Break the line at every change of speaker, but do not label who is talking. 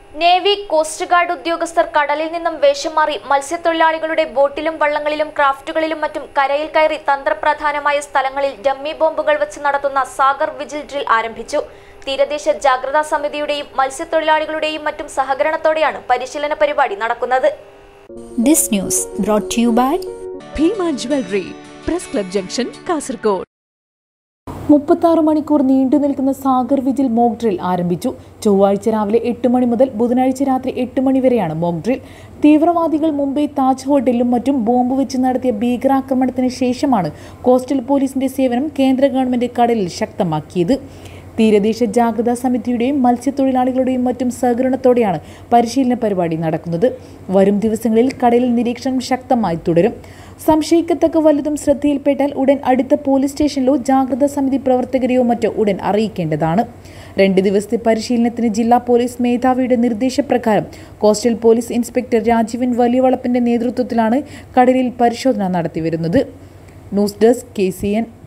navy coast guard ഉദ്യോഗസ്ഥർ കടലിൽ നിന്നും വേഷം മാറി മത്സ്യത്തൊഴിലാളികളുടെ ബോട്ടിലും വള്ളങ്ങളിലും ക്രാഫ്റ്റുകളിലും മറ്റും കരയിൽ കയറി തന്ത്രപ്രധാനമായ സ്ഥലങ്ങളിൽ ഡമ്മി ബോംബുകൾ വെച്ച് നടത്തുന്ന സാഗർ വിജിൽ ഡ്രിൽ ആരംഭിച്ചു തീരദേശ ജാഗ്രതാ സമിതിയുടെയും മത്സ്യത്തൊഴിലാളികളുടെയും മറ്റും സഹകരണത്തോടെയാണ് പരിശീലന പരിപാടി നടക്കുന്നത്
This news brought to you by
Bhima jewellery press club junction Kasaragod
മുപ്പത്താറ് മണിക്കൂർ നീണ്ടു നിൽക്കുന്ന സാഗർ വിജിൽ മോക്ക് ഡ്രിൽ ആരംഭിച്ചു ചൊവ്വാഴ്ച രാവിലെ എട്ട് മണി മുതൽ ബുധനാഴ്ച രാത്രി എട്ട് മണി വരെയാണ് മോക്ക് ഡ്രിൽ തീവ്രവാദികൾ മുംബൈ താജ് ഹോട്ടലിലും മറ്റും ബോംബ് വെച്ച് നടത്തിയ ഭീകരാക്രമണത്തിന് ശേഷമാണ് കോസ്റ്റൽ പോലീസിന്റെ സേവനം കേന്ദ്ര ഗവൺമെന്റ് കടലിൽ ശക്തമാക്കിയത് തീരദേശ ജാഗ്രതാ സമിതിയുടെയും മത്സ്യത്തൊഴിലാളികളുടെയും മറ്റും സഹകരണത്തോടെയാണ് പരിശീലന പരിപാടി നടക്കുന്നത് വരും ദിവസങ്ങളിൽ കടലിൽ നിരീക്ഷണം ശക്തമായി തുടരും സംശയിക്കത്തക്ക വല്ലതും ശ്രദ്ധയിൽപ്പെട്ടാൽ ഉടൻ അടുത്ത പോലീസ് സ്റ്റേഷനിലോ ജാഗ്രതാ സമിതി പ്രവർത്തകരെയോ മറ്റോ ഉടൻ അറിയിക്കേണ്ടതാണ് രണ്ട് ദിവസത്തെ പരിശീലനത്തിന് ജില്ലാ പോലീസ് മേധാവിയുടെ നിർദ്ദേശപ്രകാരം കോസ്റ്റൽ പോലീസ് ഇൻസ്പെക്ടർ രാജീവൻ വലിയവളപ്പിന്റെ നേതൃത്വത്തിലാണ് കടലിൽ പരിശോധന നടത്തിവരുന്നത് news desk K C N